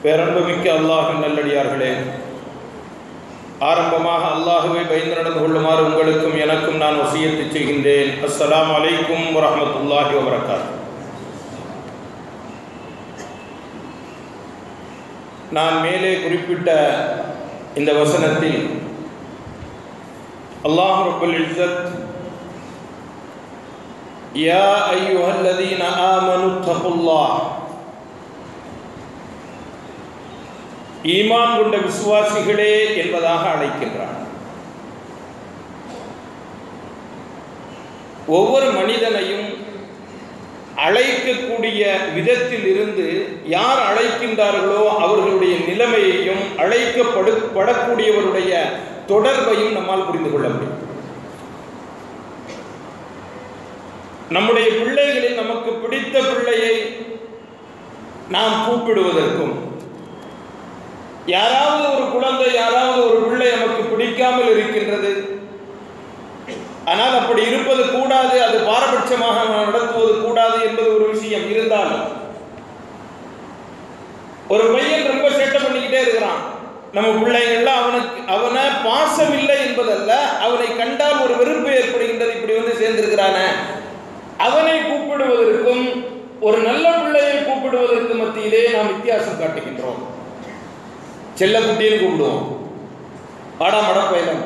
பேரன்புமிக்க அல்லாஹின் நல்லடியார்களே ஆரம்பமாக அல்லாஹுவை பயந்து நடந்து கொள்ளுமாறு உங்களுக்கும் எனக்கும் நான் வசியத்து செய்கின்றேன் அஸ்ஸலாமு அலைக்கும் வரஹ்மத்துல்லாஹி வபரகாத் நான் மேலே குறிப்பிட்ட இந்த வசனத்தில் அல்லாஹ் ரப்பல் இஸ்ஸத் யா அய்யுஹல்லதீன ஆமனு தகுல்லாஹ் ஈமான் கொண்ட விசுவாசிகளே என்பதாக அழைக்கின்றார் ஒவ்வொரு மனிதனையும் அழைக்கக்கூடிய விதத்தில் இருந்து யார் அழைக்கின்றார்களோ அவர்களுடைய நிலைமையையும் அழைக்கப்படு படக்கூடியவருடைய தொடர்பையும் நம்மால் புரிந்து கொள்ள முடியும் நம்முடைய பிள்ளைகளில் நமக்கு பிடித்த பிள்ளையை நாம் கூப்பிடுவதற்கும் யாராவது ஒரு குழந்தை யாராவது ஒரு பிள்ளை நமக்கு பிடிக்காமல் இருக்கின்றது ஆனால் அப்படி இருப்பது கூடாது அது பாரபட்சமாக நடத்துவது கூடாது என்பது ஒரு விஷயம் இருந்தாலும் ஒரு பையன் ரொம்ப சேட்டை பண்ணிக்கிட்டே இருக்கிறான் நம்ம பிள்ளைகள்லாம் அவனுக்கு அவனை பாசம் இல்லை என்பதல்ல அவனை கண்டால் ஒரு வெறுப்பு ஏற்படுகின்றது இப்படி வந்து சேர்ந்திருக்கிறானே அவனை கூப்பிடுவதற்கும் ஒரு நல்ல பிள்ளையை கூப்பிடுவதற்கு மத்தியிலே நாம் வித்தியாசம் காட்டுகின்றோம் செல்லக்குட்டின்னு கூப்பிடுவோம் வாடா மடப்பயலம்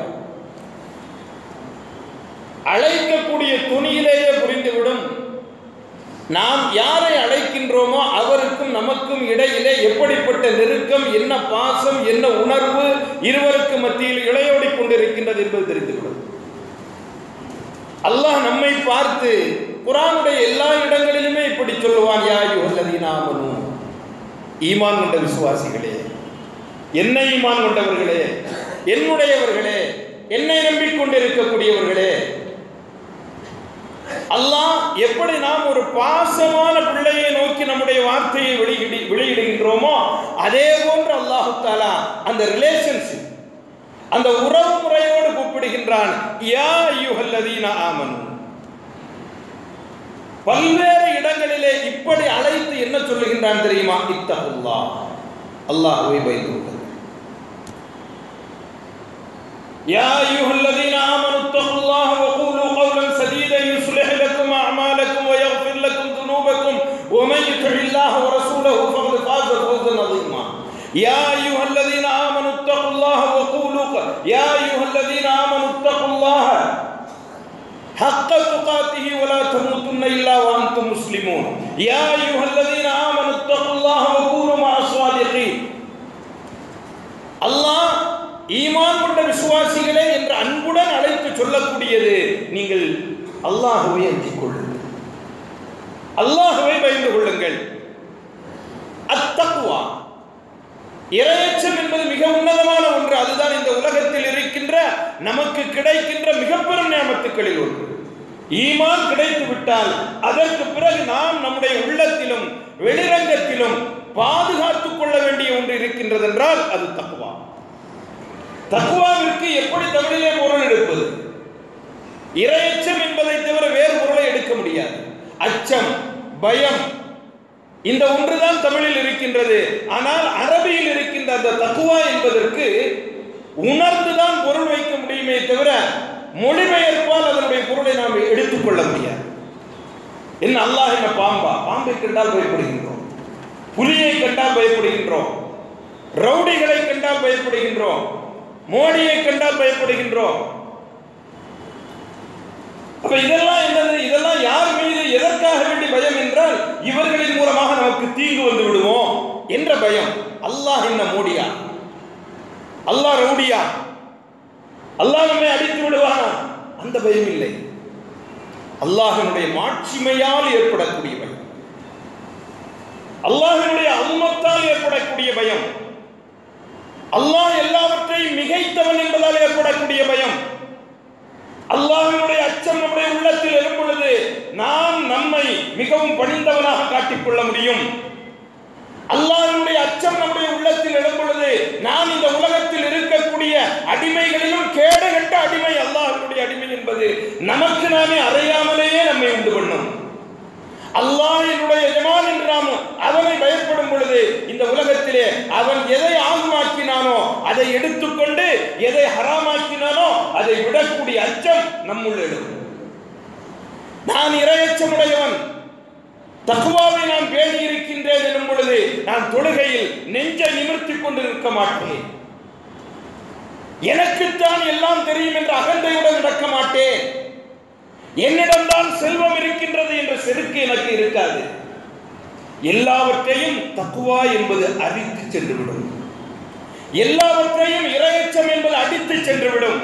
அழைக்கக்கூடிய துணியிலேயே புரிந்துவிடும் நாம் யாரை அழைக்கின்றோமோ அவருக்கும் நமக்கும் இடையிலே எப்படிப்பட்ட நெருக்கம் என்ன பாசம் என்ன உணர்வு இருவருக்கு மத்தியில் இளையோடி கொண்டிருக்கின்றது என்பது தெரிந்துவிடும் அல்லாஹ் நம்மை பார்த்து குரானுடைய எல்லா இடங்களிலுமே இப்படி சொல்லுவான் யாயு அல்லதீனாமனு ஈமான் கொண்ட விசுவாசிகளே என்னை ஈமான் கொண்டவர்களே என்னுடையவர்களே என்னை நம்பிக்கொண்டிருக்கக்கூடியவர்களே அல்லாஹ் எப்படி நாம் ஒரு பாசமான பிள்ளையை நோக்கி நம்முடைய வார்த்தையை வெளியிடு வெளியிடுகின்றோமோ அதே போன்று அல்லாஹு தாலா அந்த ரிலேஷன்ஷிப் அந்த உறவு முறையோடு கூப்பிடுகின்றான் யா ஐயுஹல்லதீன ஆமனு பல்வேறு இடங்களிலே இப்படி அழைத்து என்ன சொல்லுகின்றான் தெரியுமா இத்தகுல்லா அல்லாஹ்வை பயந்து கொள்ளுங்கள் يا أيها الذين آمنوا اتقوا الله وقولوا قولا سديدا يصلح لكم أعمالكم ويغفر لكم ذنوبكم ومن يطع الله ورسوله فقد فاز فوزا عظيما يا أيها الذين آمنوا اتقوا الله وقولوا يا أيها الذين آمنوا اتقوا الله حق تقاته ولا تموتن إلا وأنتم مسلمون يا أيها الذين آمنوا اتقوا الله وكونوا مع الصادقين அல்லாஹ் ஈமான் கொண்ட விசுவாசிகளே என்று அன்புடன் அழைத்து சொல்லக்கூடியது நீங்கள் அல்லாஹுவை அஞ்சிக் கொள்ளுங்கள் அல்லாஹுவை பயந்து கொள்ளுங்கள் அத்தக்குவா இரையச்சம் என்பது மிக உன்னதமான ஒன்று அதுதான் இந்த உலகத்தில் இருக்கின்ற நமக்கு கிடைக்கின்ற மிக பெரும் நியமத்துக்களில் ஒன்று ஈமான் கிடைத்து விட்டால் அதற்கு பிறகு நாம் நம்முடைய உள்ளத்திலும் வெளிரங்கத்திலும் பாதுகாத்துக் கொள்ள வேண்டிய ஒன்று இருக்கின்றது என்றால் அது தக்குவா தக்குவாவிற்கு எப்படி தமிழிலே பொருள் எடுப்பது இரையச்சம் என்பதை தவிர வேறு பொருளை எடுக்க முடியாது அச்சம் பயம் இந்த ஒன்றுதான் தமிழில் இருக்கின்றது ஆனால் அரபியில் இருக்கின்ற அந்த தக்குவா என்பதற்கு உணர்ந்துதான் பொருள் வைக்க முடியுமே தவிர மொழிபெயர்ப்பால் அதனுடைய பொருளை நாம் எடுத்துக்கொள்ள முடியாது என்ன அல்லாஹ் என்ன பாம்பா பாம்பை கண்டால் பயப்படுகின்றோம் புலியை கண்டால் பயப்படுகின்றோம் ரவுடிகளை கண்டால் பயப்படுகின்றோம் மோடியை கண்டால் பயப்படுகின்றோம் அப்ப இதெல்லாம் என்னது இதெல்லாம் யார் மீது எதற்காக வேண்டி பயம் என்றால் இவர்களின் மூலமாக நமக்கு தீங்கு வந்து விடுமோ என்ற பயம் அல்லாஹ் என்ன மோடியா அல்லாஹ் ரவுடியா அல்லாஹ் நம்மை அடித்து விடுவானா அந்த பயம் இல்லை அல்லாஹினுடைய மாட்சிமையால் ஏற்படக்கூடிய பயம் அல்லாஹினுடைய அல்மத்தால் ஏற்படக்கூடிய பயம் அல்லாஹ் எல்லாவற்றையும் மிகைத்தவன் என்பதால் ஏற்படக்கூடிய பயம் அல்லாஹினுடைய அச்சம் நம்முடைய உள்ளத்தில் எழும் பொழுது நாம் நம்மை மிகவும் பணிந்தவனாக காட்டிக்கொள்ள முடியும் அல்லாஹினுடைய அச்சம் நம்முடைய உள்ளத்தில் எழும் பொழுது நாம் இந்த உலகத்தில் இருக்கக்கூடிய அடிமைகளிலும் கேடுகட்ட அடிமை அல்லாஹினுடைய அடிமை என்பது நமக்கு நாமே அறியாமலேயே நம்மை உண்டு பண்ணும் அல்லாஹ் என்னுடைய எஜமான் என்று நாம் அவனை பயப்படும் பொழுது இந்த இந்த உலகத்திலே அவன் எதை ஆகுமாக்கினானோ அதை எடுத்துக்கொண்டு எதை ஹராமாக்கினானோ அதை விடக்கூடிய அச்சம் நம்முள் எழும் நான் இரையச்சமுடையவன் தக்குவாவை நான் பேணி இருக்கின்றேன் எனும் பொழுது நான் தொழுகையில் நெஞ்சை நிமிர்த்திக் கொண்டு இருக்க மாட்டேன் எனக்குத்தான் எல்லாம் தெரியும் என்று அகந்தையுடன் நடக்க மாட்டேன் என்னிடம்தான் செல்வம் இருக்கின்றது என்ற செருக்கு எனக்கு இருக்காது எல்லாவற்றையும் தக்குவா என்பது அடித்து சென்றுவிடும் எல்லாவற்றையும் இரையச்சம் என்பது அடித்து சென்றுவிடும்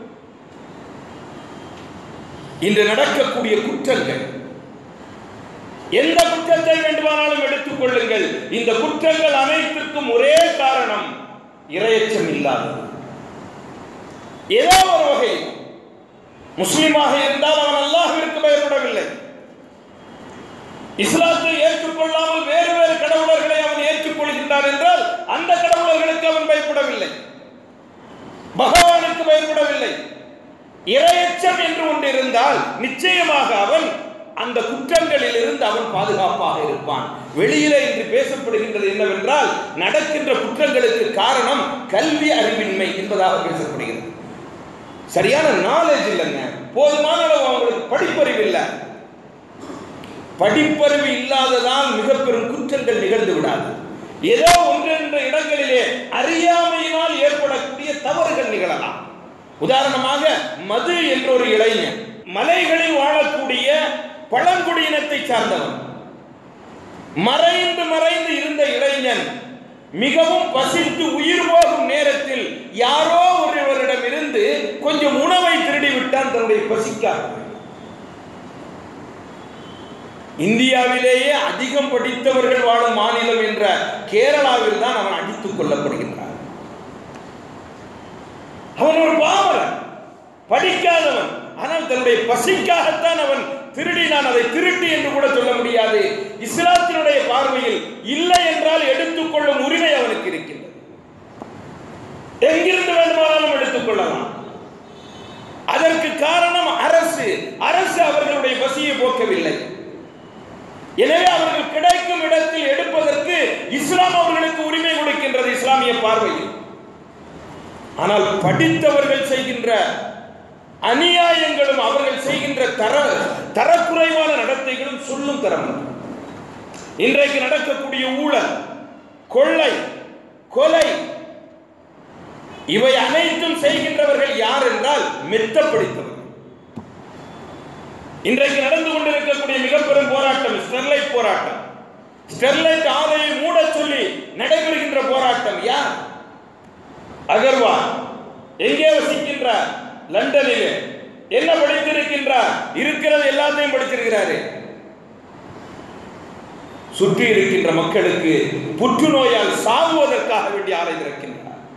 இன்று நடக்கக்கூடிய குற்றங்கள் எந்த குற்றத்தை வேண்டுமானாலும் எடுத்துக் கொள்ளுங்கள் இந்த குற்றங்கள் அனைத்திற்கும் ஒரே காரணம் இரையச்சம் இல்லாதது ஏதோ ஒரு வகை முஸ்லிமாக இருந்தால் அவன் அல்லாஹ்விற்கு பயப்படவில்லை இஸ்லாத்தை ஏற்றுக்கொள்ளாமல் வேறு வேறு கடவுளர்களை அவன் ஏற்றுக்கொள்கின்றான் என்றால் அந்த கடவுளர்களுக்கு அவன் பயப்படவில்லை பகவானுக்கு பயப்படவில்லை இரையச்சம் என்று ஒன்று இருந்தால் நிச்சயமாக அவன் அந்த குற்றங்களில் இருந்து அவன் பாதுகாப்பாக இருப்பான் வெளியில இன்று பேசப்படுகின்றது என்னவென்றால் நடக்கின்ற குற்றங்களுக்கு காரணம் கல்வி அறிவின்மை என்பதாக பேசப்படுகிறது சரியான நாலேஜ் இல்லைங்க போதுமான அளவு அவங்களுக்கு படிப்பறிவு இல்லை படிப்பறிவு இல்லாததால் மிக பெரும் குற்றங்கள் நிகழ்ந்து விடாது ஏதோ ஒன்றென்ற இடங்களிலே அறியாமையினால் ஏற்படக்கூடிய தவறுகள் நிகழலாம் உதாரணமாக மது என்ற ஒரு இளைஞன் மலைகளில் வாழக்கூடிய பழங்குடியினத்தை சார்ந்தவன் மறைந்து மறைந்து இருந்த இளைஞன் மிகவும் பசித்து உயிர் போகும் நேரத்தில் யாரோ ஒருவரிடம் இருந்து கொஞ்சம் உணவை திருடி விட்டான் தன்னுடைய பசிக்காக இந்தியாவிலேயே அதிகம் படித்தவர்கள் வாழும் மாநிலம் என்ற கேரளாவில் தான் அவன் அடித்துக் கொள்ளப்படுகின்றான் அவன் ஒரு பாமரன் படிக்காதவன் ஆனால் தன்னுடைய பசிக்காகத்தான் அவன் திருடினான் அதை திருட்டு என்று கூட சொல்ல முடியாது இஸ்லாத்தினுடைய பார்வையில் இல்லை என்றால் எடுத்துக்கொள்ளும் உரிமை அவனுக்கு இருக்கின்றது எங்கிருந்து வேண்டுமானாலும் எடுத்துக்கொள்ளலாம் அதற்கு காரணம் அரசு அரசு அவர்களுடைய பசியை போக்கவில்லை எனவே அவர்கள் கிடைக்கும் இடத்தில் எடுப்பதற்கு இஸ்லாம் அவர்களுக்கு உரிமை கொடுக்கின்றது இஸ்லாமிய பார்வையில் ஆனால் படித்தவர்கள் செய்கின்ற அநியாயங்களும் அவர்கள் செய்கின்ற தர தரக்குறைவான நடத்தைகளும் சொல்லும் தரம் இன்றைக்கு நடக்கக்கூடிய ஊழல் கொள்ளை கொலை இவை அனைத்தும் செய்கின்றவர்கள் யார் என்றால் மெத்த படித்தவர்கள் இன்றைக்கு நடந்து கொண்டிருக்கக்கூடிய மிக பெரும் போராட்டம் ஸ்டெர்லைட் போராட்டம் ஸ்டெர்லைட் ஆலையை மூட சொல்லி நடைபெறுகின்ற போராட்டம் யார் அகர்வால் எங்கே வசிக்கின்றார் லண்டனிலே என்ன படித்திருக்கின்றார் இருக்கிறது எல்லாத்தையும் படிச்சிருக்கிறாரு சுற்றி இருக்கின்ற மக்களுக்கு புற்றுநோயால் சாகுவதற்காக வேண்டிய ஆலை திறக்கின்றார்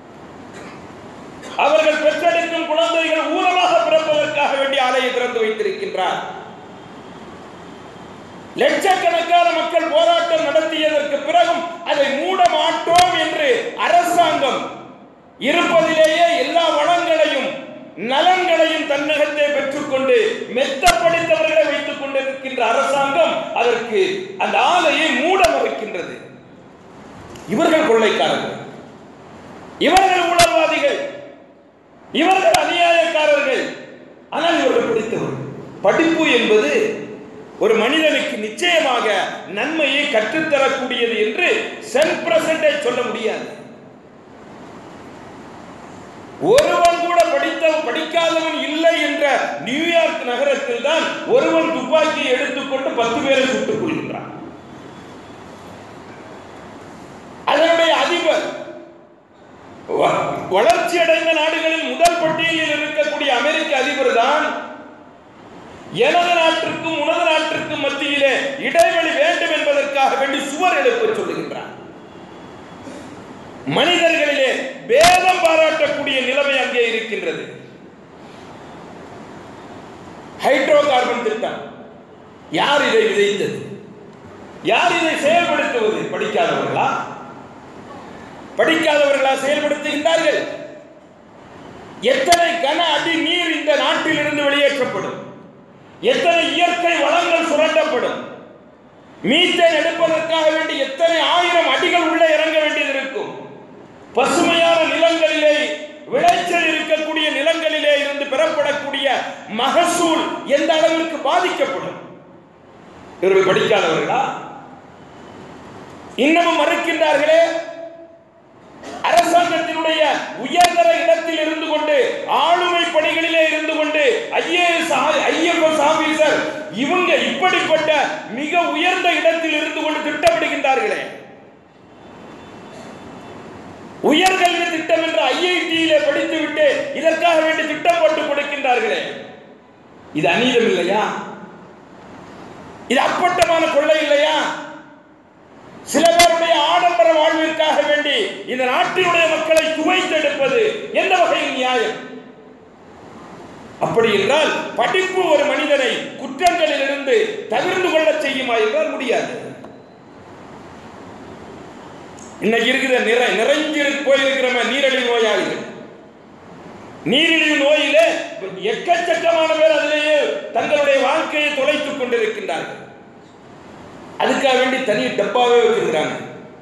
அவர்கள் பெற்றெடுக்கும் குழந்தைகள் ஊனமாக பிறப்பதற்காக வேண்டிய ஆலையை திறந்து வைத்திருக்கின்றார் லட்சக்கணக்கான மக்கள் போராட்டம் நடத்தியதற்கு பிறகும் அதை மூட மாட்டோம் என்று அரசாங்கம் இருப்பதிலேயே எல்லா வளங்களையும் நலன்களையும் தன்னகத்தை பெற்றுக்கொண்டு மெத்த படித்தவர்களை வைத்துக் கொண்டிருக்கின்ற அரசாங்கம் அதற்கு அந்த ஆலையை மூட மறுக்கின்றது இவர்கள் கொள்ளைக்காரர்கள் இவர்கள் ஊழல்வாதிகள் இவர்கள் அநியாயக்காரர்கள் ஆனால் இவர்கள் படித்தவர்கள் படிப்பு என்பது ஒரு மனிதனுக்கு நிச்சயமாக நன்மையை கற்றுத்தரக்கூடியது என்று சென் பிரசன்டேஜ் சொல்ல முடியாது ஒருவன் கூட படித்த படிக்காதவன் இல்லை என்ற நியூயார்க் நகரத்தில் தான் ஒருவன் துப்பாக்கியை எடுத்துக்கொண்டு பத்து பேரை சுட்டுக் கொள்கின்றான் அதனுடைய அதிபர் வ- வளர்ச்சி அடைந்த நாடுகளில் முதல் பட்டியலில் இருக்கக்கூடிய அமெரிக்க அதிபர் தான் எனது நாட்டிற்கும் உனது நாட்டிற்கும் மத்தியிலே இடைவெளி வேண்டும் என்பதற்காக வேண்டி சுவர் எழுப்ப சொல்லுகின்றார் மனிதர்களிலே பேதம் பாராட்டக்கூடிய நிலைமை அங்கே இருக்கின்றது ஹைட்ரோ கார்பன் திட்டம் யார் இதை விதைத்தது யார் இதை செயல்படுத்துவது படிக்காதவர்களா படிக்காதவர்களா செயல்படுத்துகின்றார்கள் எத்தனை கன அடி நீர் இந்த நாட்டில் இருந்து வெளியேற்றப்படும் எத்தனை இயற்கை வளங்கள் சுரண்டப்படும் மீத்தேன் எடுப்பதற்காக வேண்டி எத்தனை ஆயிரம் அடிகள் உள்ளே இறங்க பசுமையான நிலங்களிலே விளைச்சல் இருக்கக்கூடிய நிலங்களிலே இருந்து பெறப்படக்கூடிய மகசூல் எந்த அளவிற்கு பாதிக்கப்படும் இவர்கள் படிக்காதவர்களா இன்னமும் மறுக்கின்றார்களே அரசாங்கத்தினுடைய உயர்தர இடத்தில் இருந்து கொண்டு ஆளுமை பணிகளிலே இருந்து கொண்டு ஐஏஎஸ் ஐஎஃப்எஸ் ஆபீசர் இவங்க இப்படிப்பட்ட மிக உயர்ந்த இடத்தில் இருந்து கொண்டு திட்டமிடுகின்றார்களே உயர்கல்வி திட்டம் என்ற ஐஐடியிலே படித்துவிட்டு இதற்காக வேண்டி திட்டம் போட்டு கொடுக்கின்றார்களே இது அநீதம் இல்லையா இது அப்பட்டமான கொள்ளை இல்லையா சில பேருடைய ஆடம்பர வாழ்விற்காக வேண்டி இந்த நாட்டினுடைய மக்களை துவைத்தெடுப்பது எந்த வகையில் நியாயம் அப்படி என்றால் படிப்பு ஒரு மனிதனை குற்றங்களில் இருந்து தவிர்ந்து கொள்ள செய்யுமா என்றால் முடியாது இன்னைக்கு இருக்கிற நிறை நிறைஞ்சு போயிருக்கிற நீரிழிவு நோயாளிகள் நீரிழிவு நோயில எக்கச்சக்கமான பேர் அதிலேயே தங்களுடைய வாழ்க்கையை தொலைத்துக் கொண்டிருக்கின்றார்கள் அதுக்காக வேண்டி தனி டப்பாவே வச்சிருக்கிறாங்க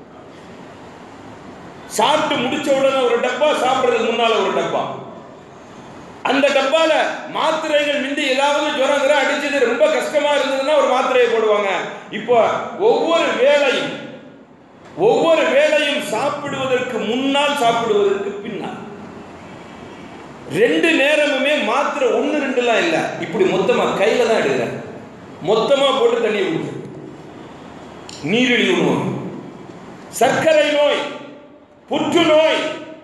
சாப்பிட்டு முடிச்ச உடனே ஒரு டப்பா சாப்பிடுறதுக்கு முன்னால ஒரு டப்பா அந்த டப்பால மாத்திரைகள் மிந்தி ஏதாவது ஜுரம் கிரம் அடிச்சது ரொம்ப கஷ்டமா இருந்ததுன்னா ஒரு மாத்திரையை போடுவாங்க இப்போ ஒவ்வொரு வேளையும் ஒவ்வொரு வேளையும் சாப்பிடுவதற்கு முன்னால் சாப்பிடுவதற்கு பின்னால் ரெண்டு நேரமுமே மாத்திரை ஒன்று ரெண்டுலாம் இல்லை இப்படி மொத்தமா கையில தான் எடுக்கிறேன் மொத்தமா போட்டு தண்ணியை குடிச்சு நீரிழிவு நோய் சர்க்கரை நோய் புற்றுநோய்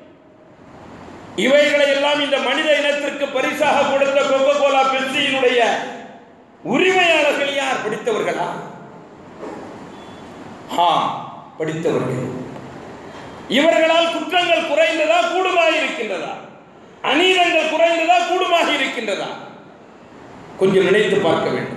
இவைகளை எல்லாம் இந்த மனித இனத்திற்கு பரிசாக கொடுத்த கொக்கோ கோலா பெப்சியினுடைய உரிமையாளர்கள் யார் படித்தவர்களா ஆ படித்தவர்கள் இவர்களால் குற்றங்கள் குறைந்ததா கூடுமாக இருக்கின்றதா அநீதங்கள் குறைந்ததா கூடுமாக இருக்கின்றதா கொஞ்சம் நினைத்து பார்க்க வேண்டும்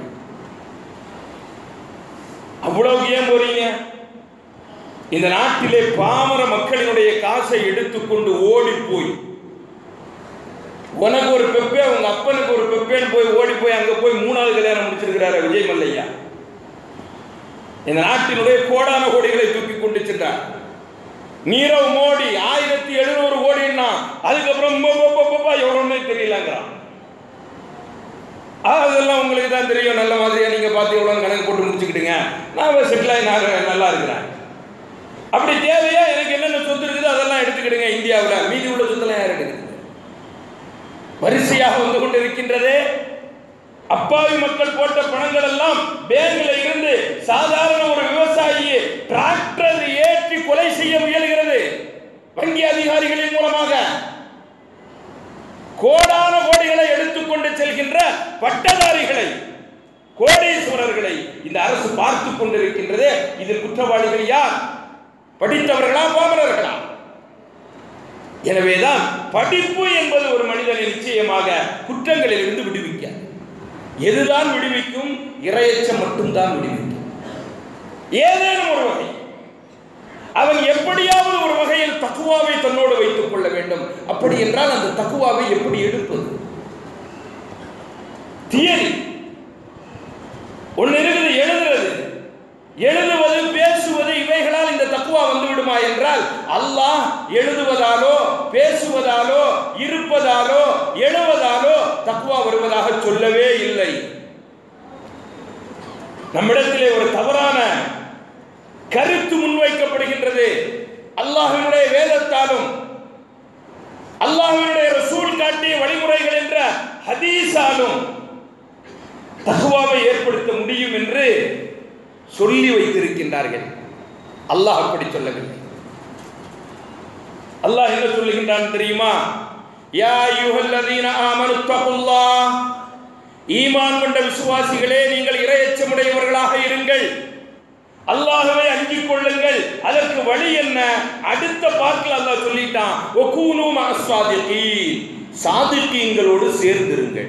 அவ்வளவு ஏன் போறீங்க இந்த நாட்டிலே பாமர மக்களினுடைய காசை எடுத்துக்கொண்டு ஓடி போய் உனக்கு ஒரு பெப்பே உங்க அப்பனுக்கு ஒரு பெப்பேன்னு போய் ஓடி போய் அங்க போய் மூணாவது கல்யாணம் முடிச்சிருக்கிறாரு விஜய் மல்லையா இந்த நாட்டினுடைய கோடான கோடிகளை தூக்கி கொண்டு சென்றார் நீரவ் மோடி ஆயிரத்தி எழுநூறு கோடின்னா அதுக்கப்புறம் எவ்வளோன்னு தெரியலங்கிறான் அதெல்லாம் உங்களுக்கு தான் தெரியும் நல்ல மாதிரியா நீங்க பார்த்து எவ்வளோ கணக்கு போட்டு முடிச்சுக்கிட்டுங்க நான் செட்டில் ஆகி நான் நல்லா இருக்கிறேன் அப்படி தேவையா எனக்கு என்னென்ன சொத்து இருக்குது அதெல்லாம் எடுத்துக்கிடுங்க இந்தியாவில் மீதி உள்ள சொத்தெல்லாம் யார் எடுக்குது வரிசையாக வந்து கொண்டு இருக்கின்றதே அப்பாவி மக்கள் போட்ட பணங்கள் எல்லாம் பேங்க்ல இருந்து சாதாரண ஒரு விவசாயியை டிராக்டர் ஏற்றி கொலை செய்ய முயல்கிறது வங்கி அதிகாரிகளின் மூலமாக கோடான கோடிகளை எடுத்துக்கொண்டு செல்கின்ற பட்டதாரிகளை கோடீஸ்வரர்களை இந்த அரசு பார்த்து கொண்டிருக்கின்றது இதில் குற்றவாளிகள் யார் படித்தவர்களா பாமரர்களா எனவேதான் படிப்பு என்பது ஒரு மனிதனை நிச்சயமாக குற்றங்களில் இருந்து விடுவிக்க எதுதான் விடுவிக்கும் இரையச்சம் மட்டும்தான் விடுவிக்கும் ஏதேனும் ஒரு வகை அவன் எப்படியாவது ஒரு வகையில் தக்குவாவை தன்னோடு வைத்துக் கொள்ள வேண்டும் அப்படி என்றால் அந்த தக்குவாவை எப்படி எடுப்பது தியரி ஒன்னு இருக்குது எழுதுறது எழுதுவது பேசுவது இவைகளால் இந்த தக்குவா வந்து விடுமா என்றால் அல்லாஹ் எழுதுவதாலோ பேசுவதாலோ இருப்பதாலோ எழுவதாலோ தக்குவா வருவதாக சொல்லவே இல்லை நம்மிடத்திலே ஒரு தவறான கருத்து முன்வைக்கப்படுகின்றது அல்லாஹினுடைய வேதத்தாலும் அல்லாஹினுடைய ரசூல் காட்டிய வழிமுறைகள் என்ற ஹதீஸாலும் தகுவாவை ஏற்படுத்த முடியும் என்று சொல்லி வைத்திருக்கின்றார்கள் அல்லாஹ் அப்படி சொல்லவில்லை அல்லாஹ் என்ன சொல்லுகின்றான் தெரியுமா யா யுஹல்லதீன ஆமனு தகுல்லாஹ் ஈமான் கொண்ட விசுவாசிகளே நீங்கள் இரையச்சமுடையவர்களாக இருங்கள் அல்லாஹ்வை அஞ்சிக் கொள்ளுங்கள் அதற்கு வழி என்ன அடுத்த பாட்டில் அல்லாஹ் சொல்லிட்டான் ஒகூனு மஅஸ்ஸாதிகீன் சாதிக்கீங்களோடு சேர்ந்திருங்கள்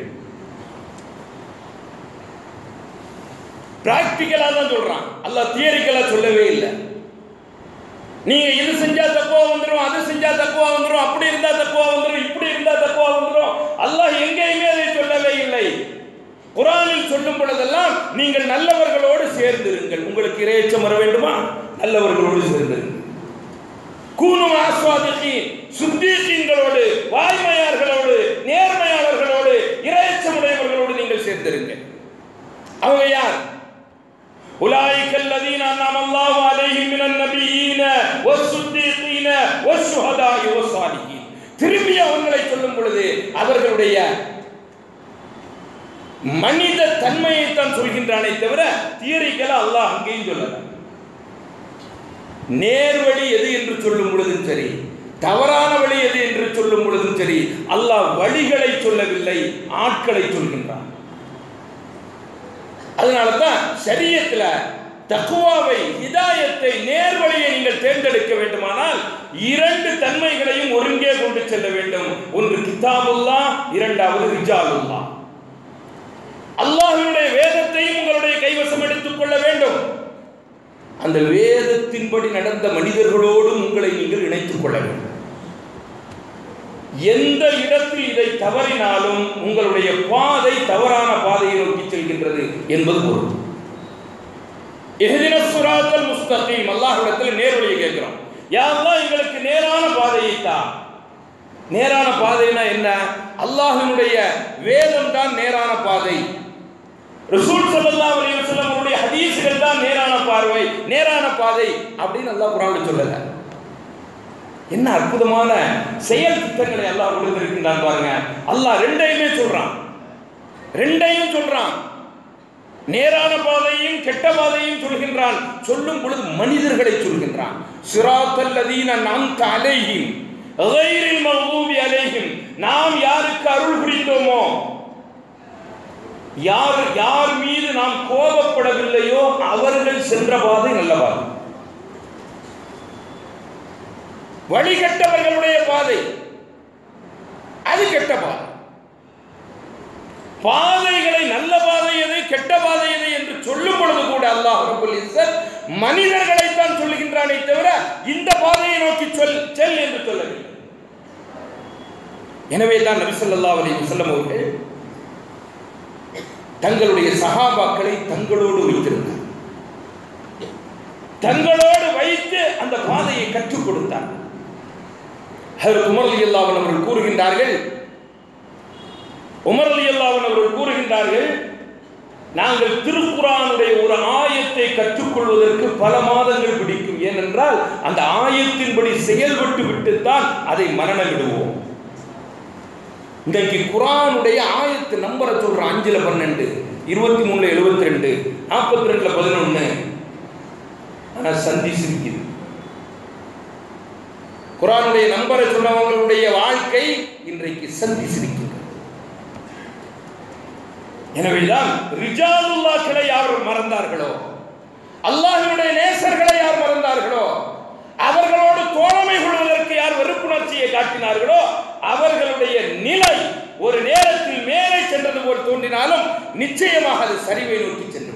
பிராக்டிக்கலா தான் சொல்றான் அல்லாஹ் தியரிக்கலா சொல்லவே இல்லை நீங்க இது செஞ்சா தப்புவா வந்துரும் அது செஞ்சா தப்புவா வந்துரும் அப்படி இருந்தா தப்புவா வந்துரும் இப்படி இருந்தா தப்புவா வந்துரும் அல்லாஹ் எங்கேயுமே அதை சொல்லவே இல்லை குரானில் சொல்லும் பொழுதெல்லாம் நீங்கள் நல்லவர்களோடு சேர்ந்திருங்கள் உங்களுக்கு இரையச்சம் வர வேண்டுமா நல்லவர்களோடு சேர்ந்திருங்கள் கூனு ஆஸ்வாதிக்கீன் சுத்தீக்கீன்களோடு வாய்மையார்களோடு நேர்மையாளர்களோடு இரையச்சமுடையவர்களோடு நீங்கள் சேர்ந்திருங்க அவங்க யார் أولئك الذين أنعم الله عليهم من النبيين والصديقين والشهداء والصالحين திரும்பி அவர்களை சொல்லும் பொழுது அவர்களுடைய மனித தன்மையைத்தான் சொல்கின்றானே தவிர தியரிக்கல அல்லாஹ் அங்கேயும் சொல்லல நேர்வழி எது என்று சொல்லும் பொழுதும் சரி தவறான வழி எது என்று சொல்லும் பொழுதும் சரி அல்லாஹ் வழிகளை சொல்லவில்லை ஆட்களை சொல்கின்றான் அதனால தான் சரியத்துல தக்குவாவை ஹிதாயத்தை நேர்வழியை நீங்கள் தேர்ந்தெடுக்க வேண்டுமானால் இரண்டு தன்மைகளையும் ஒருங்கே கொண்டு செல்ல வேண்டும் ஒன்று கிதாபுல்லா இரண்டாவது ரிஜாலுல்லா அல்லாஹ்வினுடைய வேதத்தையும் உங்களுடைய கைவசம் எடுத்துக் கொள்ள வேண்டும் அந்த வேதத்தின்படி நடந்த மனிதர்களோடும் உங்களை நீங்கள் இணைத்துக் கொள்ள வேண்டும் எந்த இடத்தில் இதை தவறினாலும் உங்களுடைய பாதை தவறான பாதையை நோக்கி செல்கின்றது என்பது பொருள் எஹ்தின சுராத்தல் முஸ்தகீம் அல்லாஹ்விடத்தில் நேர்வழியை கேட்கிறோம் யா அல்லாஹ் எங்களுக்கு நேரான பாதையை தா நேரான பாதைனா என்ன அல்லாஹ்வினுடைய வேதம் தான் நேரான பாதை ரசூல் ஸல்லல்லாஹு அலைஹி வஸல்லம் அவருடைய ஹதீஸ்கள் தான் நேரான பார்வை நேரான பாதை அப்படின்னு அல்லாஹ் குர்ஆன்ல சொல்லல என்ன அற்புதமான செயல் திட்டங்களை அல்லாஹ் கொடுத்திருக்கின்றான் பாருங்க அல்லாஹ் ரெண்டையுமே சொல்றான் ரெண்டையும் சொல்றான் நேரான பாதையும் கெட்ட பாதையும் சொல்கின்றான் சொல்லும் பொழுது மனிதர்களை சொல்கின்றான் சிராத்தல் லதீன நாம் அலைஹிம் கைரில் மகூபி அலைஹிம் நாம் யாருக்கு அருள் புரிந்தோமோ யார் யார் மீது நாம் கோபப்படவில்லையோ அவர்கள் சென்ற பாதை நல்ல பாதை வழிகட்டவர்களுடைய பாதை அது கெட்ட பாதை பாதைகளை நல்ல பாதை எது கெட்ட பாதை எது என்று சொல்லும் பொழுது கூட அல்லாஹ் ரபுல் இஸ்ஸத் மனிதர்களைத்தான் சொல்லுகின்றானே தவிர இந்த பாதையை நோக்கி சொல் செல் என்று சொல்லவில்லை எனவே தான் நபி ஸல்லல்லாஹு அலைஹி வஸல்லம் அவர்கள் தங்களுடைய சகாபாக்களை தங்களோடு வைத்திருந்தார் தங்களோடு வைத்து அந்த பாதையை கற்றுக் கொடுத்தார் ஹர் உமர் அலி அல்லாவன் அவர்கள் கூறுகின்றார்கள் உமர் அலி அல்லாவன் அவர்கள் கூறுகின்றார்கள் நாங்கள் திருக்குறானுடைய ஒரு ஆயத்தை கற்றுக்கொள்வதற்கு பல மாதங்கள் பிடிக்கும் ஏனென்றால் அந்த ஆயத்தின்படி செயல்பட்டு விட்டுத்தான் அதை மரணமிடுவோம் இன்றைக்கு குரானுடைய ஆயத்து நம்பரை சொல்றோம் அஞ்சுல பன்னெண்டு இருபத்தி மூணுல எழுபத்தி ரெண்டு நாற்பத்தி ரெண்டுல பதினொன்னு ஆனா சந்தி சிரிக்குது குரானுடைய நம்பரை சொன்னவங்களுடைய வாழ்க்கை இன்றைக்கு சந்தி சிரிக்கின்றது எனவேதான் ரிஜாலுல்லாக்களை யார் மறந்தார்களோ அல்லாஹினுடைய நேசர்களை யார் மறந்தார்களோ அவர்களோடு தோழமை கொள்வதற்கு யார் வெறுப்புணர்ச்சியை காட்டினார்களோ அவர்களுடைய நிலை ஒரு நேரத்தில் மேலே சென்றது போல் தோன்றினாலும் நிச்சயமாக அது சரிவை நோக்கி சென்றுவிடும்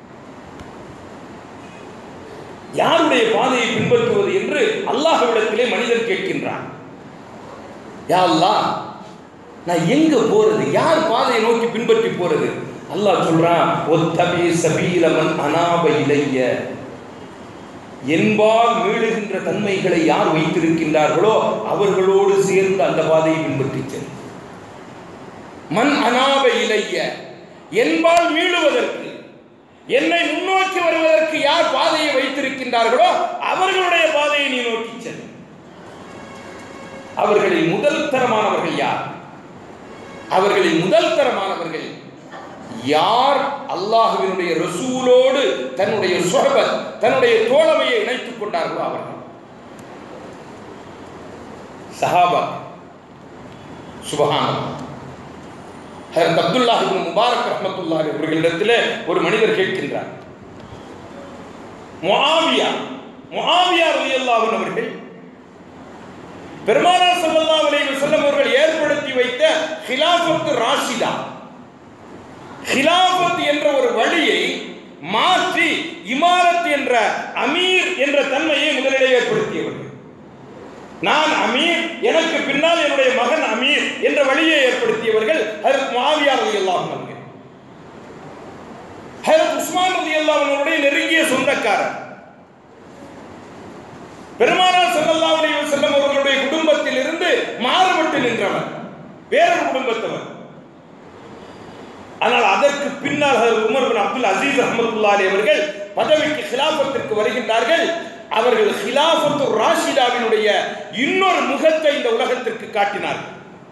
யாருடைய பாதையை பின்பற்றுவது என்று அல்லாஹ்விடத்திலே மனிதன் கேட்கின்றான் யா அல்லாஹ் நான் எங்க போறது யார் பாதையை நோக்கி பின்பற்றி போறது அல்லாஹ் சொல்றான் ஒத்தபி சபீலமன் அனாப இலைய என்பால் மீளுகின்ற தன்மைகளை யார் வைத்திருக்கின்றார்களோ அவர்களோடு சேர்ந்து அந்த பாதையை பின்பற்றி செல் மண் அனாப இலைய என்பால் மீளுவதற்கு என்னை முன்னோக்கி வருவதற்கு யார் பாதையை வைத்திருக்கின்றார்களோ அவர்களுடைய பாதையை நீ நோக்கி செல் அவர்களில் முதல் தரமானவர்கள் யார் அவர்களில் முதல் தரமானவர்கள் யார் அல்லாஹுவினுடைய ரசூலோடு தன்னுடைய சொஹபத் தன்னுடைய தோழமையை இணைத்துக் கொண்டார்களோ அவர்கள் சஹாபா சுபஹான் ஹரத் அப்துல்லாஹ் இப்னு முபாரக் ரஹ்மத்துல்லாஹி அவர்களிடத்தில் ஒரு மனிதர் கேட்கின்றார் முஆவியா முஆவியா ரலியல்லாஹு அவர்கள் பெருமானார் ஸல்லல்லாஹு அலைஹி வஸல்லம் அவர்கள் ஏற்படுத்தி வைத்த ஹிலாஃபத் ராஷிதா ஹிலாஃபத் என்ற ஒரு வழியை மாற்றி இமாரத் என்ற அமீர் என்ற தன்மையை முதலிலே ஏற்படுத்தியவர்கள் நான் அமீர் எனக்கு பின்னால் என்னுடைய மகன் அமீர் என்ற வழியை ஏற்படுத்தியவர்கள் ஹரத் மாவியா ரதி அவர்கள் ஹரத் உஸ்மான் ரதி அவர்களுடைய நெருங்கிய சொந்தக்காரர் பெருமானார் ஸல்லல்லாஹு அலைஹி மாறுபட்டு நின்றவர் வேறொரு குடும்பத்தவர் ஆனால் அதற்கு பின்னால் ஹஜரத் உமர் பின் அப்துல் அசீஸ் ரஹமத்துல்லாஹி அவர்கள் பதவிக்கு ஹிலாபத்திற்கு வருகின்றார்கள் அவர்கள் ஹிலாபத்து ராஷிதாவினுடைய இன்னொரு முகத்தை இந்த உலகத்திற்கு காட்டினார்கள்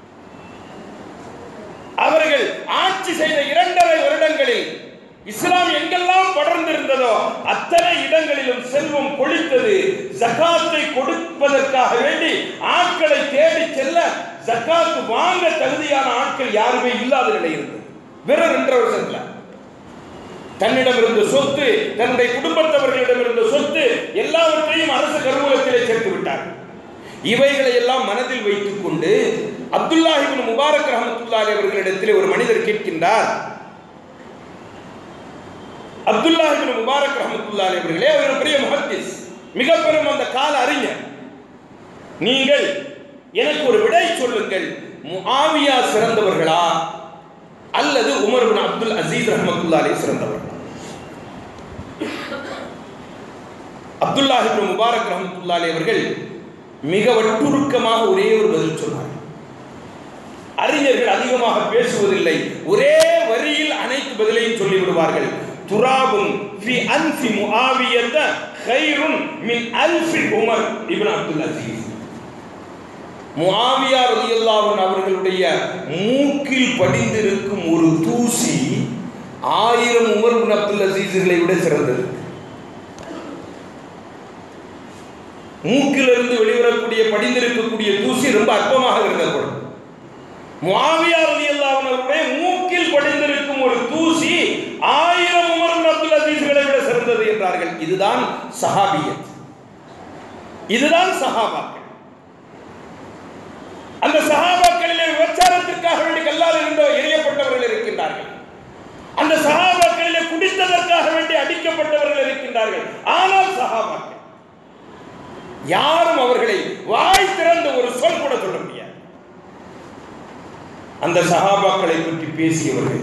அவர்கள் ஆட்சி செய்த இரண்டரை வருடங்களில் இஸ்லாம் எங்கெல்லாம் படர்ந்திருந்ததோ அத்தனை இடங்களிலும் செல்வம் கொளித்தது ஜகாத்தை கொடுப்பதற்காக வேண்டி ஆட்களை தேடி செல்ல ஜகாத்து வாங்க தகுதியான ஆட்கள் யாருமே இல்லாத நிலை இருந்தது வெறும் ரெண்டரை வருஷத்துல தன்னிடம் இருந்த சொத்து தன்னுடைய குடும்பத்தவர்களிடம் இருந்த சொத்து எல்லாவற்றையும் அரசு கருவூலத்திலே சேர்த்து விட்டார் இவைகளை எல்லாம் மனதில் வைத்துக் கொண்டு அப்துல்லாஹிபின் முபாரக் ரஹமத்துல்லாஹி அவர்களிடத்தில் ஒரு மனிதர் கேட்கின்றார் அப்துல்லாஹிபின் முபாரக் ரஹமத்துல்லாஹி அவர்களே அவர் ஒரு பெரிய முஹத்திஸ் மிக பெரும் அந்த கால அறிஞர் நீங்கள் எனக்கு ஒரு விடை சொல்லுங்கள் முஆவியா சிறந்தவர்களா அல்லது உமர் பின் அப்துல் அசீஸ் ரஹமத்துல்லாஹி சிறந்தவர்களா அப்துல்லாஹி இப்னு முபாரக் ரஹமத்துல்லாஹி அவர்கள் மிக வட்டுருக்கமாக ஒரே ஒரு பதில் சொன்னார் அறிஞர்கள் அதிகமாக பேசுவதில்லை ஒரே வரியில் அனைத்து பதிலையும் சொல்லி விடுவார்கள் துராபுன் ஃபி அன்ஃபி முஆவியத கைருன் மின் அல்ஃபி உமர் இப்னு அப்துல் அசீஸ் முஆவியா ரலியல்லாஹு அன்ஹு அவர்களுடைய மூக்கில் படிந்திருக்கும் ஒரு தூசி ஆயிரம் உமர் பின் அப்துல் அசீஸ்களை விட சிறந்தது மூக்கிலிருந்து வெளிவரக்கூடிய படிந்திருக்கக்கூடிய தூசி ரொம்ப அற்பமாக கருதப்படும் முஆவியா ரலியல்லாஹு அன்ஹு அவருடைய மூக்கில் படிந்திருக்கும் ஒரு தூசி ஆயிரம் உமர் பின் அப்துல் அசீஸ்களை விட சிறந்தது என்றார்கள் இதுதான் சஹாபியத் இதுதான் சஹாபாக்கள் அந்த சஹாபாக்களிலே விபச்சாரத்திற்காக வேண்டி கல்லால் இருந்தோ எரியப்பட்டவர்கள் இருக்கின்றார்கள் அந்த சஹாபாக்களிலே குடித்ததற்காக வேண்டி அடிக்கப்பட்டவர்கள் இருக்கின்றார்கள் ஆனால் சஹாபாக்கள் யாரும் அவர்களை வாய் திறந்த ஒரு சொல் கூட சொல்ல முடியாது அந்த சஹாபாக்களை பற்றி பேசியவர்கள்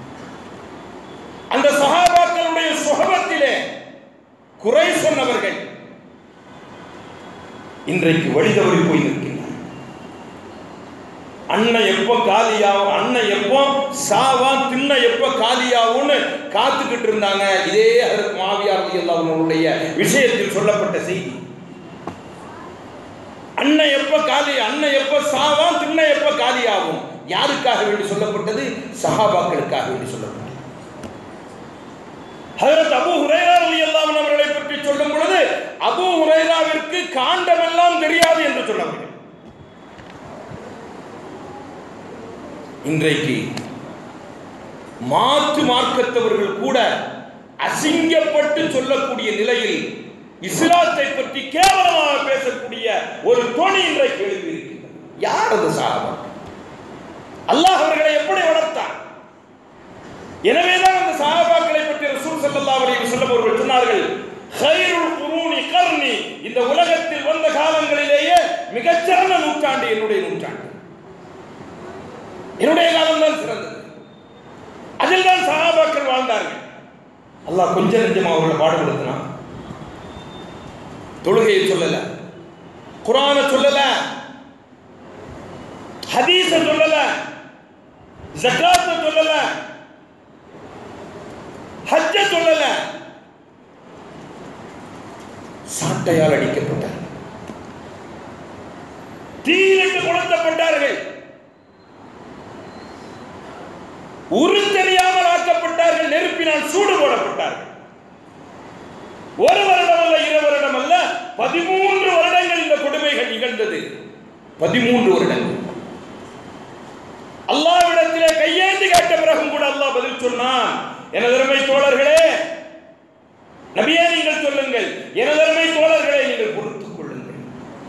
அந்த சஹாபாக்களுடைய சுகபத்திலே குறை சொன்னவர்கள் இன்றைக்கு வழி தவறி போய் நிற்கின்றனர் அண்ணன் எப்போ காலியாகும் அண்ணன் எப்போ சாவா திண்ண எப்போ காலியாகும்னு காத்துக்கிட்டு இருந்தாங்க இதே அதற்கு மாவியார் அவர்களுடைய விஷயத்தில் சொல்லப்பட்ட செய்தி அண்ணன் எப்ப காலி அண்ணன் எப்ப சாவா திண்ண எப்ப காலியாகும் யாருக்காக வேண்டி சொல்லப்பட்டது சஹாபாக்களுக்காக வேண்டி சொல்லப்பட்டது ஹஜரத் அபூ ஹுரைரா ரலியல்லாஹு அன்ஹு அவர்களை பற்றி சொல்லும் பொழுது அபூ ஹுரைராவிற்கு காண்டமெல்லாம் தெரியாது என்று சொன்னார்கள் இன்றைக்கு மாற்று மார்க்கத்தவர்கள் கூட அசிங்கப்பட்டு சொல்லக்கூடிய நிலையில் இஸ்லாத்தை பற்றி கேவலமாக பேசக்கூடிய ஒரு தொனி இன்றைக்கு எழுதி இருக்கின்றது யார் அது சாபா அல்லாஹ் அவர்களை எப்படி வளர்த்தார் எனவேதான் அந்த சஹாபாக்களை பற்றி ரசூல் ஸல்லல்லாஹு அலைஹி வஸல்லம் அவர்கள் சொன்னார்கள் கைருல் குரூனி கர்னி இந்த உலகத்தில் வந்த காலங்களிலேயே மிகச்சிறந்த நூற்றாண்டு என்னுடைய நூற்றாண்டு என்னுடைய காலம் தான் சிறந்தது அதில் தான் சஹாபாக்கள் வாழ்ந்தார்கள் அல்லாஹ் கொஞ்சம் நெஞ்சமா அவர்களை பாடுபடுத்தினான் தொழுகையை சொல்லல குரான சொல்லல ஹதீஸ சொல்லல ஜகாத்த சொல்லல ஹஜ்ஜ சொல்லல சாட்டையால் அடிக்கப்பட்டார் தீயிலிட்டு கொளுத்தப்பட்டார்கள் உரு தெரியாமல் ஆக்கப்பட்டார்கள் நெருப்பினால் சூடு போடப்பட்டார்கள் ஒரு வருடம் அல்ல இரு வருடம் அல்ல பதிமூன்று வருடங்கள் இந்த கொடுமைகள் நிகழ்ந்தது பதிமூன்று வருடங்கள் அல்லாவிடத்திலே கையேந்தி கேட்ட பிறகும் கூட அல்லாஹ் பதில் சொன்னான் எனதருமை தோழர்களே நபியே நீங்கள் சொல்லுங்கள் எனதருமை தோழர்களே நீங்கள் பொறுத்துக் கொள்ளுங்கள்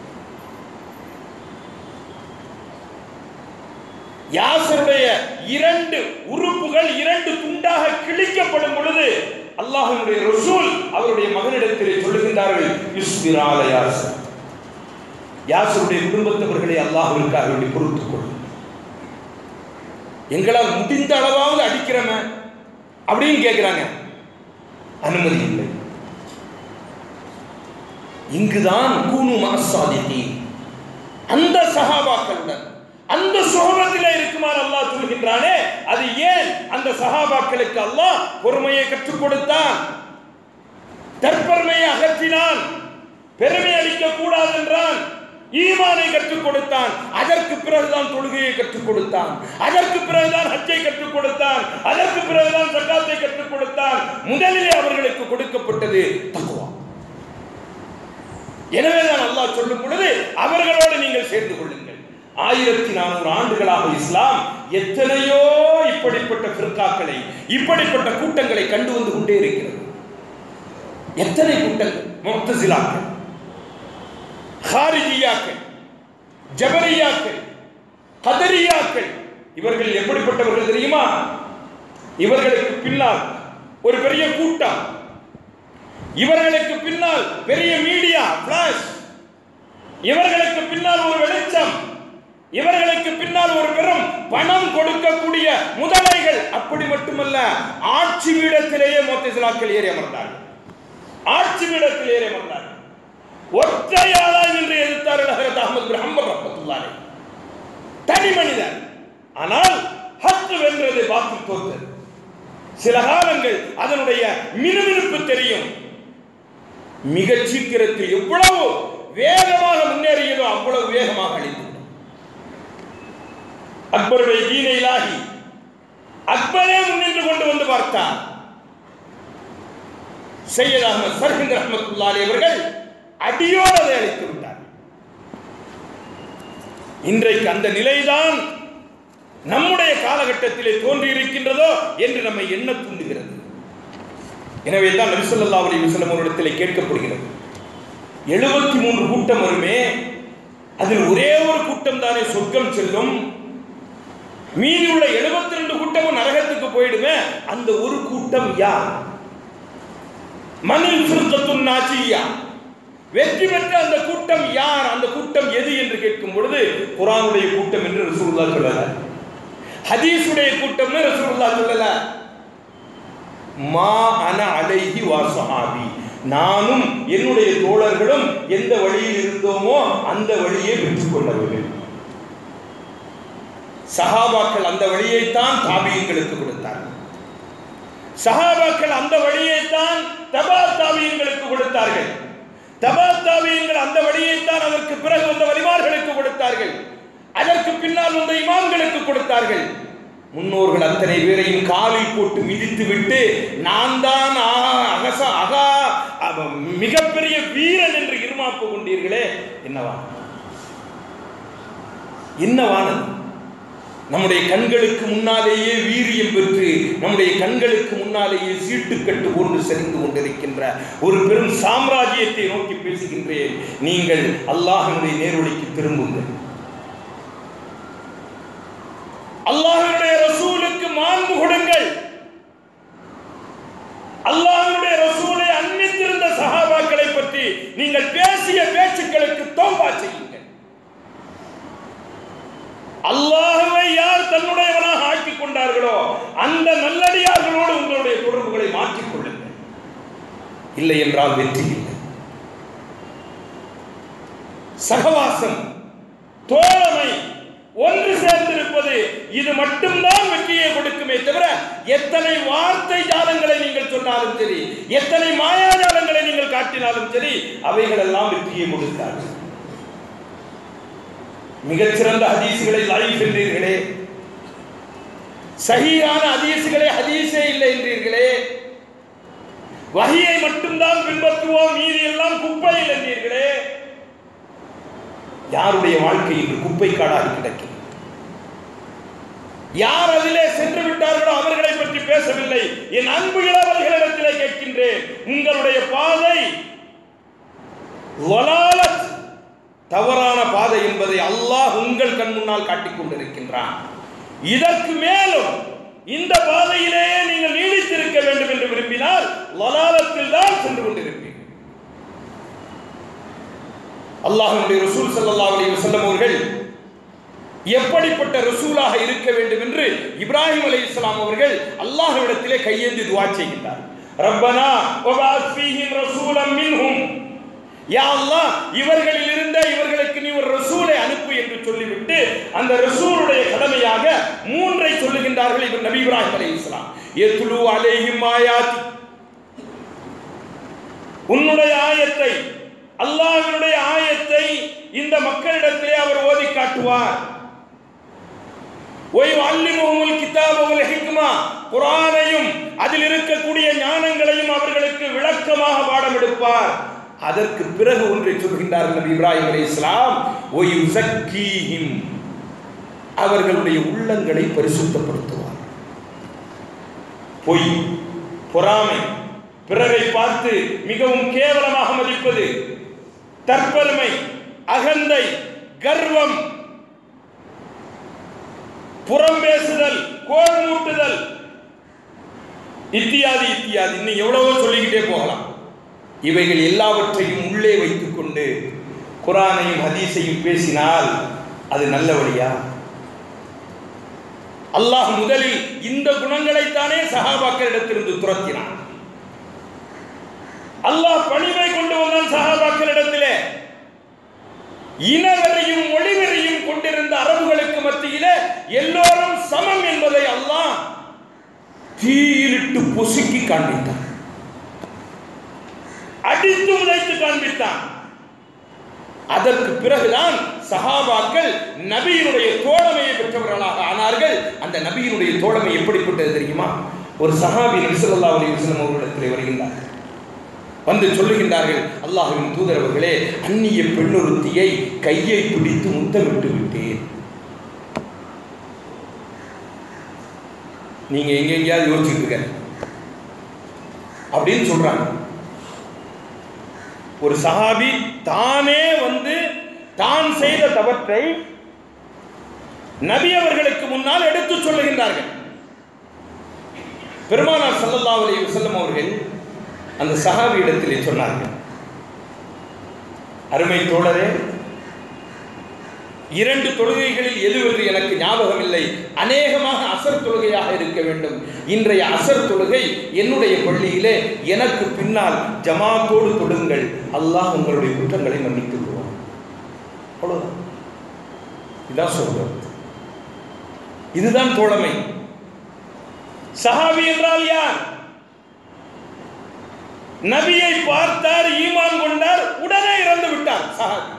யாசருடைய இரண்டு உறுப்புகள் இரண்டு துண்டாக கிழிக்கப்படும் பொழுது அல்லாஹினுடைய ரசூல் அவருடைய மகனிடத்திலே சொல்லுகின்றார்கள் இஸ்பிரால யாசர் யாசருடைய குடும்பத்தவர்களை அல்லாஹுவிற்காக வேண்டி பொறுத்துக் கொள்ளும் எங்களால் முடிந்த அளவாவது அடிக்கிறோமே அப்படின்னு கேட்கிறாங்க அனுமதி இல்லை இங்குதான் கூனு மாசாதித்தி அந்த சஹாபாக்களுடன் அந்த சுகமத்திலே இருக்குமாறு அல்லாஹ் சொல்கின்றானே அது ஏன் அந்த சஹாபாக்களுக்கு அல்லாஹ் பொறுமையை கற்றுக் கொடுத்தான் தற்பெருமையை அகற்றினான் பெருமை அளிக்க கூடாது என்றான் ஈமானை கற்றுக் கொடுத்தான் அதற்கு பிறகுதான் தொழுகையை கற்றுக் கொடுத்தான் அதற்கு பிறகுதான் ஹஜ்ஜை கற்றுக் கொடுத்தான் அதற்கு பிறகுதான் சக்காத்தை கற்றுக் கொடுத்தான் முதலிலே அவர்களுக்கு கொடுக்கப்பட்டது தக்குவா எனவேதான் அல்லாஹ் சொல்லும் பொழுது அவர்களோடு நீங்கள் சேர்ந்து கொள்ளுங்கள் ஆயிரத்தி நானூறு ஆண்டுகளாக இஸ்லாம் எத்தனையோ இப்படிப்பட்ட பிற்காக்களை இப்படிப்பட்ட கூட்டங்களை கண்டு வந்து கொண்டே இருக்கிறது எத்தனை கூட்டங்கள் முக்தசிலாக்கள் ஹாரிஜியாக்கள் ஜபரியாக்கள் கதரியாக்கள் இவர்கள் எப்படிப்பட்டவர்கள் தெரியுமா இவர்களுக்கு பின்னால் ஒரு பெரிய கூட்டம் இவர்களுக்கு பின்னால் பெரிய மீடியா பிளாஷ் இவர்களுக்கு பின்னால் ஒரு வெளிச்சம் இவர்களுக்கு பின்னால் ஒரு பெரும் பணம் கொடுக்கக்கூடிய முதலைகள் அப்படி மட்டுமல்ல ஆட்சி பீடத்திலேயே மோத்திசிலாக்கள் ஏறி அமர்ந்தார்கள் ஆட்சி பீடத்தில் ஏறி அமர்ந்தார்கள் ஒற்றையாளாய் நின்று எதிர்த்தார்கள் ஹஜரத் அஹமது பின் ஹம்பல் ரஹ்மத்துல்லாஹி தனி மனிதன் ஆனால் ஹக்கு வென்றது பாத்தில் தோற்றது சில காலங்கள் அதனுடைய மினுமினுப்பு தெரியும் மிக சீக்கிரத்தில் எவ்வளவு வேகமாக முன்னேறியதோ அவ்வளவு வேகமாக அழிந்து அக்பருடைய தீனையிலாகி அக்பரே முன்னின்று கொண்டு வந்து பார்த்தார் சையத் அஹமது சர்ஹிந்த் ரஹமத்துல்லாலி அவர்கள் அடியோடு அதை அழித்து விட்டார் இன்றைக்கு அந்த நிலைதான் நம்முடைய காலகட்டத்திலே தோன்றி இருக்கின்றதோ என்று நம்மை எண்ண தூண்டுகிறது எனவே தான் நபிசல்லா அலி வசலம் ஒரு இடத்திலே கேட்கப்படுகிறது எழுபத்தி மூன்று கூட்டம் வருமே அதில் ஒரே ஒரு கூட்டம் தானே சொர்க்கம் செல்லும் மீதி உள்ள எழுபத்தி ரெண்டு கூட்டமும் நரகத்துக்கு போயிடுமே அந்த ஒரு கூட்டம் யார் மனில் சுருக்கத்தும் நாச்சியா வெற்றி பெற்ற அந்த கூட்டம் யார் அந்த கூட்டம் எது என்று கேட்கும் பொழுது குரானுடைய கூட்டம் என்று ரசூலுல்லா சொல்லல ஹதீஸுடைய கூட்டம்னு ரசூலுல்லா சொல்லல மா அன அலைஹி வா சஹாபி நானும் என்னுடைய தோழர்களும் எந்த வழியில் இருந்தோமோ அந்த வழியை பெற்றுக் கொண்டவர்கள் சஹாபாக்கள் அந்த வழியைத்தான் தாபியங்களுக்கு கொடுத்தார்கள் சஹாபாக்கள் அந்த வழியைத்தான் தபா தாபியங்களுக்கு கொடுத்தார்கள் தபா தாபியங்கள் அந்த வழியைத்தான் அதற்கு பிறகு வந்த வலிமார்களுக்கு கொடுத்தார்கள் அதற்கு பின்னால் வந்த இமாம்களுக்கு கொடுத்தார்கள் முன்னோர்கள் அத்தனை பேரையும் காலில் போட்டு மிதித்து விட்டு நான் தான் அகச அகா மிகப்பெரிய வீரன் என்று இருமாப்பு கொண்டீர்களே என்னவா என்னவானது நம்முடைய கண்களுக்கு முன்னாலேயே வீரியம் பெற்று நம்முடைய கண்களுக்கு முன்னாலேயே சீட்டுக்கட்டு போன்று செறிந்து கொண்டிருக்கின்ற ஒரு பெரும் சாம்ராஜ்யத்தை நோக்கி பேசுகின்றேன் நீங்கள் அல்லாஹனுடைய நேரொழிக்கு திரும்புங்கள் அல்லாஹனுடைய ரசூலுக்கு மாண்பு கொடுங்கள் அல்லாஹனுடைய ரசூலை அன்னித்திருந்த சஹாபாக்களை பற்றி நீங்கள் பேசிய பேச்சுக்களுக்கு தோம்பா செய்யுங்கள் அல்லாஹுவை யார் தன்னுடையவனாக ஆக்கிக் கொண்டார்களோ அந்த நல்லடியார்களோடு உங்களுடைய தொடர்புகளை மாற்றிக் கொள்ளுங்கள் இல்லை என்றால் வெற்றி இல்லை சகவாசம் தோழமை ஒன்று சேர்ந்திருப்பது இது மட்டும்தான் வெற்றியை கொடுக்குமே தவிர எத்தனை வார்த்தை ஜாலங்களை நீங்கள் சொன்னாலும் சரி எத்தனை மாயாஜாலங்களை நீங்கள் காட்டினாலும் சரி அவைகள் எல்லாம் வெற்றியை கொடுக்காது மிகச்சிறந்த ஹதீசுகளை லைஃப் என்றீர்களே சகியான ஹதீசுகளை ஹதீஸே இல்லை என்றீர்களே வகையை மட்டும்தான் பின்பற்றுவோம் மீதி எல்லாம் குப்பையில் என்றீர்களே யாருடைய வாழ்க்கை இன்று குப்பை காடாக கிடக்கிறது யார் அதிலே சென்று விட்டார்களோ அவர்களை பற்றி பேசவில்லை என் அன்பு இளவல்களிடத்திலே கேட்கின்றேன் உங்களுடைய பாதை வலாலத் தவறான பாதை என்பதை அல்லாஹ் உங்கள் கண் முன்னால் காட்டிக் கொண்டிருக்கின்றான் இதற்கு மேலும் இந்த பாதையிலேயே நீங்கள் நீடித்திருக்க வேண்டும் என்று விரும்பினால் லலாலத்தில் தான் சென்று கொண்டிருப்பீர்கள் அல்லாஹனுடைய ரசூல் ஸல்லல்லாஹு அலைஹி வஸல்லம் அவர்கள் எப்படிப்பட்ட ரசூலாக இருக்க வேண்டும் என்று இப்ராஹிம் அலைஹிஸ்ஸலாம் அவர்கள் அல்லாஹ்விடத்திலே கையேந்தி துஆ செய்கின்றார் ரப்பனா வபஅத் ஃபீஹிம் ரசூலம் மின்ஹும் யா அல்லாஹ் இவர்களில் இருந்த இவர்களுக்கு நீ ஒரு ரசூலை அனுப்பு என்று சொல்லி அந்த ரசூலுடைய கடமையாக மூன்றை சொல்லுகின்றார்கள் இவர் நபி இப்ராஹிம் அலைஹிஸ்ஸலாம் எத்லு அலைஹிம் ஆயாத்தி உன்னுடைய ஆயத்தை அல்லாஹ்வினுடைய ஆயத்தை இந்த மக்களிடத்திலே அவர் ஓதி காட்டுவார் ஒய் அல்லிமுகமுல் கிதாபுல் ஹிக்மா குரானையும் அதில் இருக்கக்கூடிய ஞானங்களையும் அவர்களுக்கு விளக்கமாக பாடம் எடுப்பார் அதற்கு பிறகு ஒன்றை சொல்கின்றார்கள் நபி இப்ராஹிம் அலைஹிஸ் இஸ்லாம் ஒய் உசக்கீஹிம் அவர்களுடைய உள்ளங்களை பரிசுத்தப்படுத்துவார் பொய் பொறாமை பிறரை பார்த்து மிகவும் கேவலமாக மதிப்பது தற்பெருமை அகந்தை கர்வம் புறம் பேசுதல் கோல் மூட்டுதல் இத்தியாதி இத்தியாதி இன்னும் எவ்வளவோ சொல்லிக்கிட்டே போகலாம் இவைகள் எல்லாவற்றையும் உள்ளே வைத்துக் கொண்டு குரானையும் ஹதீஸையும் பேசினால் அது நல்ல வழியா அல்லாஹ் முதலில் இந்த குணங்களைத்தானே சஹாபாக்களிடத்திலிருந்து துரத்தினான் அல்லாஹ் பணிவை கொண்டு வந்தான் சஹாபாக்களிடத்திலே இனவரையும் மொழிவரையும் கொண்டிருந்த அரபுகளுக்கு மத்தியிலே எல்லோரும் சமம் என்பதை அல்லாஹ் தீயிலிட்டு பொசுக்கி காண்பித்தான் அடித்து உதைத்து காண்பித்தான் அதற்கு பிறகுதான் சஹாபாக்கள் நபியினுடைய தோழமையை பெற்றவர்களாக ஆனார்கள் அந்த நபியினுடைய தோழமை எப்படிப்பட்டது தெரியுமா ஒரு சஹாபி நபி ஸல்லல்லாஹு அலைஹி வஸல்லம் அவர்களிடத்தில் வருகின்றார் வந்து சொல்லுகின்றார்கள் அல்லாஹ்வின் தூதரவர்களே அந்நிய பெண்ணொருத்தியை கையை பிடித்து முத்தமிட்டு விட்டேன் நீங்க எங்க எங்கேயாவது யோசிச்சுட்டு இருக்க அப்படின்னு சொல்றாங்க ஒரு சஹாபி தானே வந்து தான் செய்த தவற்றை நபி அவர்களுக்கு முன்னால் எடுத்து சொல்லுகின்றார்கள் பெருமானார் ஸல்லல்லாஹு அலைஹி வஸல்லம் அவர்கள் அந்த சஹாபி இடத்திலே சொன்னார்கள் அருமை தோழரே இரண்டு தொழுகைகளில் எதுவென்று எனக்கு ஞாபகம் இல்லை அநேகமாக அசர் தொழுகையாக இருக்க வேண்டும் இன்றைய அசர் தொழுகை என்னுடைய பள்ளியிலே எனக்கு பின்னால் ஜமாத்தோடு தொடுங்கள் அல்லாஹ் உங்களுடைய குற்றங்களை மன்னித்து விடுவான் அவ்வளவுதான் இதான் சொல்றது இதுதான் தோழமை சஹாபி என்றால் யார் நபியை பார்த்தார் ஈமான் கொண்டார் உடனே இறந்து விட்டார் சஹாபி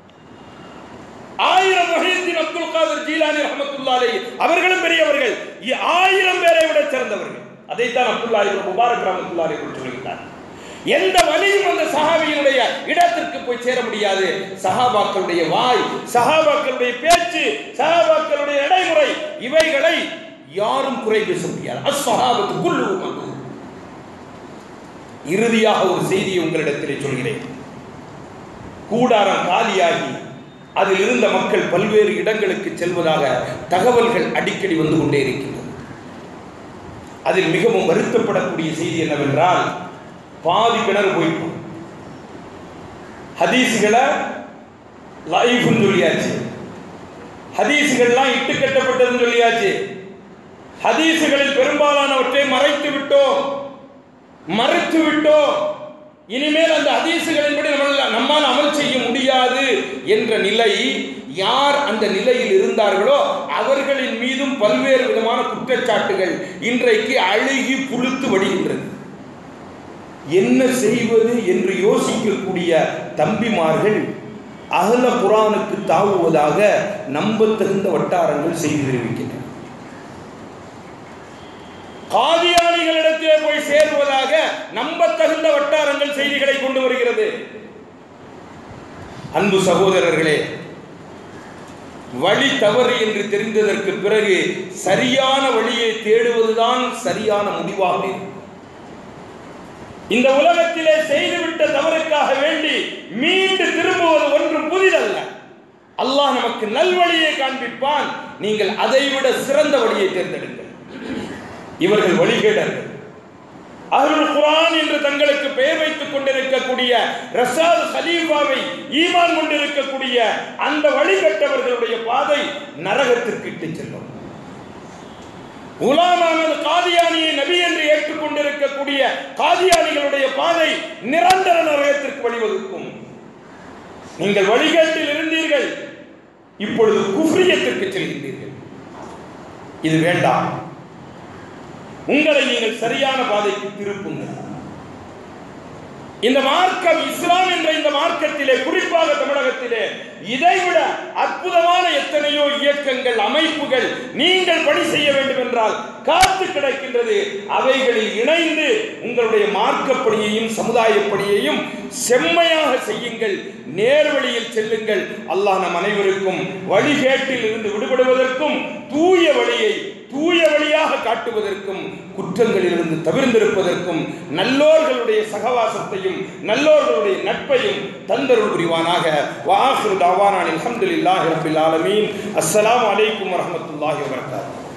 ஆயிரம் மஹீத்தின் அப்துல் காதர் ஜீலானி ரஹமத்துல்லாலே அவர்களும் பெரியவர்கள் இ- ஆயிரம் பேரை விட சிறந்தவர்கள் அதைத்தான் அப்துல்லா இப்னு முபாரக் ரஹமத்துல்லாலே சொல்லியிருந்தார் எந்த வழியும் அந்த சஹாபியினுடைய இடத்திற்கு போய் சேர முடியாது சஹாபாக்களுடைய வாய் சஹாபாக்களுடைய பேச்சு சஹாபாக்களுடைய நடைமுறை இவைகளை யாரும் குறை பேச முடியாது அஸ்ஸஹாபத்து குல்லுஹும் மக்ரூம். இறுதியாக ஒரு செய்தியை உங்களிடத்திலே சொல்கிறேன் கூடாரம் காலியாகி அதில் இருந்த மக்கள் பல்வேறு இடங்களுக்கு செல்வதாக தகவல்கள் அடிக்கடி வந்து கொண்டே இருக்கின்றது அதில் மிகவும் வருத்தப்படக்கூடிய செய்தி என்னவென்றால் பாதி கிணறு போயிட்டோம் ஹதீஸுகளை லைஃப்னு சொல்லியாச்சு ஹதீஸுகள்லாம் இட்டு கட்டப்பட்டதுன்னு சொல்லியாச்சு ஹதீஸுகளில் பெரும்பாலானவற்றை மறைத்து விட்டோம் மறுத்து விட்டோம் இனிமேல் அந்த ஹதீஸுகளின்படி நம்மால் நம்மால் அமல் செய்ய முடியாது என்ற நிலை யார் அந்த நிலையில் இருந்தார்களோ அவர்களின் மீதும் பல்வேறு விதமான குற்றச்சாட்டுகள் இன்றைக்கு அழுகி புழுத்து வடிகின்றது என்ன செய்வது என்று யோசிக்கக்கூடிய தம்பிமார்கள் அகல குரானுக்கு தாவுவதாக நம்பத்தகுந்த வட்டாரங்கள் செய்து தெரிவிக்கின்றன காதியானிகளிடத்திலே போய் சேருவதாக நம்பத்தகுந்த வட்டாரங்கள் செய்திகளை கொண்டு வருகிறது அன்பு சகோதரர்களே வழி தவறு என்று தெரிந்ததற்கு பிறகு சரியான வழியை தேடுவதுதான் சரியான முடிவாக இருக்கும். இந்த உலகத்திலே செய்துவிட்ட தவறுக்காக வேண்டி மீண்டு திரும்புவது ஒன்றும் புதிதல்ல அல்லாஹ் நமக்கு நல்வழியை காண்பிப்பான் நீங்கள் அதைவிட சிறந்த வழியை தேர்ந்தெடுங்கள் இவர்கள் வழிகேடர்கள் அருள் குரான் என்று தங்களுக்கு பெயர் வைத்துக் கொண்டிருக்கக்கூடிய ரசாத் ஹலீஃபாவை ஈமான் கொண்டிருக்கக்கூடிய அந்த வழிகட்டவர்களுடைய பாதை நரகத்திற்கு இட்டுச் செல்லும் குலாம் அகமது காதியானியை நபி என்று ஏற்றுக்கொண்டிருக்கக்கூடிய காதியானிகளுடைய பாதை நிரந்தர நரகத்திற்கு வழிவகுக்கும் நீங்கள் வழிகேட்டில் இருந்தீர்கள் இப்பொழுது குஃப்ரியத்திற்கு செல்கின்றீர்கள் இது வேண்டாம் உங்களை நீங்கள் சரியான பாதைக்கு திருப்புங்கள் இந்த மார்க்கம் இஸ்லாம் என்ற இந்த மார்க்கத்திலே குறிப்பாக தமிழகத்திலே இதைவிட அற்புதமான எத்தனையோ இயக்கங்கள் அமைப்புகள் நீங்கள் பணி செய்ய வேண்டும் என்றால் காத்து கிடக்கின்றது அவைகளில் இணைந்து உங்களுடைய மார்க்க பணியையும் சமுதாய பணியையும் செம்மையாக செய்யுங்கள் நேர்வழியில் செல்லுங்கள் அல்லாஹ் நம் அனைவருக்கும் வழிகேட்டில் இருந்து விடுபடுவதற்கும் தூய வழியை தூய வழியாக காட்டுவதற்கும் குற்றங்களிலிருந்து தவிர்ந்திருப்பதற்கும் நல்லோர்களுடைய சகவாசத்தையும் நல்லோர்களுடைய நட்பையும் தந்தருள் புரிவானாக வாஹிரு தாவானான் அல்ஹம்துலில்லாஹி ரப்பில் ஆலமீன் அஸ்ஸலாமு அலைக்கும் வரஹ்மத்துல்லாஹி வபரகாத்துஹு